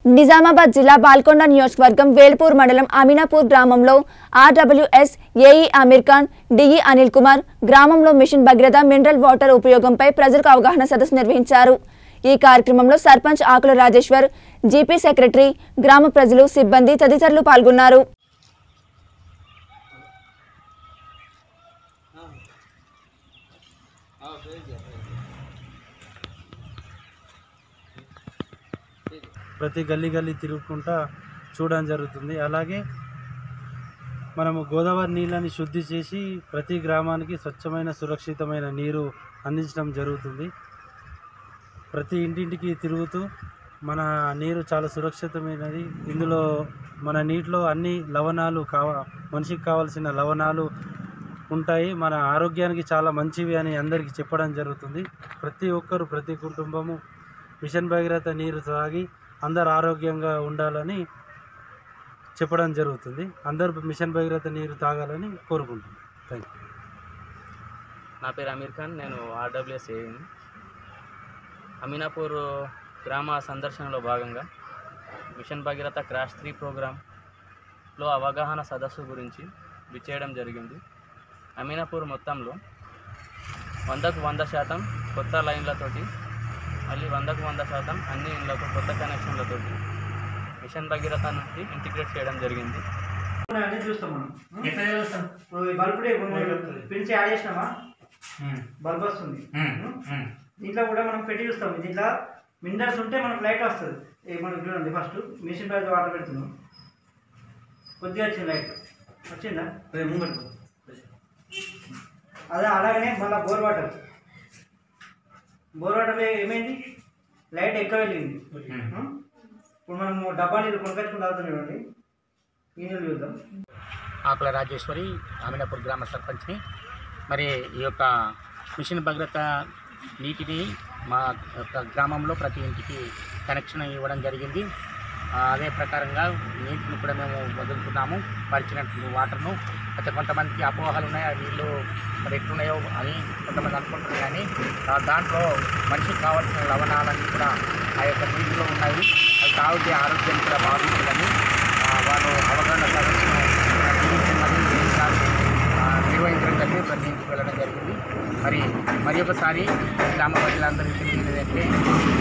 నిజామాబాద్ జిల్లా బాల్కొండ నియోజకవర్గం వేల్పూర్ మండలం అమీనాపూర్ గ్రామంలో RWS AE Amir Khan DE Anil Kumar గ్రామంలో మిషన్ భగీరథ మినరల్ వాటర్ ఉపయోగంపై ప్రజలకు అవగాహన సదస్సు నిర్వహించారు ఈ కార్యక్రమంలో సర్పంచ్ ఆకుల రాజేశ్వర్ జీపీ సెక్రటరీ గ్రామ ప్రజలు సిబ్బంది తదితరులు పాల్గొన్నారు ప్రతి గల్లీ గల్లీ తిరుగుకుంటా చూడడం జరుగుతుంది అలాగే మనము గోదావరి నీళ్ళని శుద్ధి చేసి ప్రతి గ్రామానికి స్వచ్ఛమైన సురక్షితమైన నీరు అందించడం జరుగుతుంది ప్రతి ఇంటింటికి తిరుగుతూ మన నీరు చాలా సురక్షితమైనది ఇందులో మన నీటిలో అన్ని లవణాలు కావ మనిషికి కావాల్సిన లవణాలు ఉంటాయి మన ఆరోగ్యానికి చాలా మంచివి అని అందరికీ చెప్పడం జరుగుతుంది ప్రతి ఒక్కరు ప్రతి కుటుంబము మిషన్ భగీరథ నీరు తాగి అందరు ఆరోగ్యంగా ఉండాలని చెప్పడం జరుగుతుంది అందరూ మిషన్ భగీరథ నీరు తాగాలని కోరుకుంటున్నాను థ్యాంక్ యూ నా పేరు అమీర్ ఖాన్ నేను ఆర్డబ్ల్యూఎస్ ఏఈని అమీనాపూర్ గ్రామ సందర్శనలో భాగంగా మిషన్ భగీరథ క్రాష్ త్రీ ప్రోగ్రాంలో అవగాహన సదస్సు గురించి విచ్చేయడం జరిగింది అమీనాపూర్ మొత్తంలో వందకు వంద శాతం కొత్త లైన్లతోటి మళ్ళీ వందకు వంద శాతం అన్ని ఇళ్లకు కొత్త కనెక్షన్లతోటి మిషన్ భగీరథ నుంచి ఇంటిగ్రేట్ చేయడం జరిగింది అన్ని చూస్తాం మనం ఎట్లా చూస్తాం ఇప్పుడు ఈ బల్బ్ డే పిలిచి యాడ్ చేసినామా బల్బ్ వస్తుంది దీంట్లో కూడా మనం పెట్టి చూస్తాం దీంట్లో మినరల్స్ ఉంటే మనకు లైట్ వస్తుంది ఏ మనకు చూడండి ఫస్ట్ మిషన్ పై వాటర్ పెడుతున్నాం కొద్దిగా వచ్చింది లైట్ వచ్చిందా ముంగట్టు అదే అలాగనే మళ్ళీ బోర్ వాటర్ బోర్ వాటర్లో ఏమైంది లైట్ ఎక్కువ వెళ్ళింది ఉం? ఇప్పుడు మనము డబ్బా నీళ్ళు కొనుకొచ్చుకుని తాగుతున్నాం చూడండి ఈ నీళ్ళు చూద్దాం ఆకుల రాజేశ్వరి అమీనాపూర్ గ్రామ సర్పంచ్ని మరి ఈ యొక్క మిషన్ భద్రత నీటిని మా యొక్క గ్రామంలో ప్రతి ఇంటికి కనెక్షన్ ఇవ్వడం జరిగింది ఆ, అదే ప్రకారంగా నీటిని కూడా మేము వదులుతున్నాము పరిచిన వాటర్ను అయితే కొంతమందికి అపోహలు ఉన్నాయి ఆ నీళ్ళు మరి ఎట్లున్నాయో అని కొంతమంది అనుకుంటున్నారు కానీ ఆ దాంట్లో మనిషికి కావాల్సిన లవణాలన్నీ కూడా ఆ యొక్క నీటిలో ఉన్నాయి అవి తాగితే ఆరోగ్యం కూడా బాగుంటుందని ఆ, వారు అవగాహన సదస్సును నిర్వహించి మరి ఎన్నిసార్లు, ఆ, నిర్వహించడం జరిగింది ప్రతి ఇంటికి వెళ్ళడం జరిగింది మరి మరి ఒకసారి గ్రామ ప్రజలందరికీ తెలియదు ఏంటంటే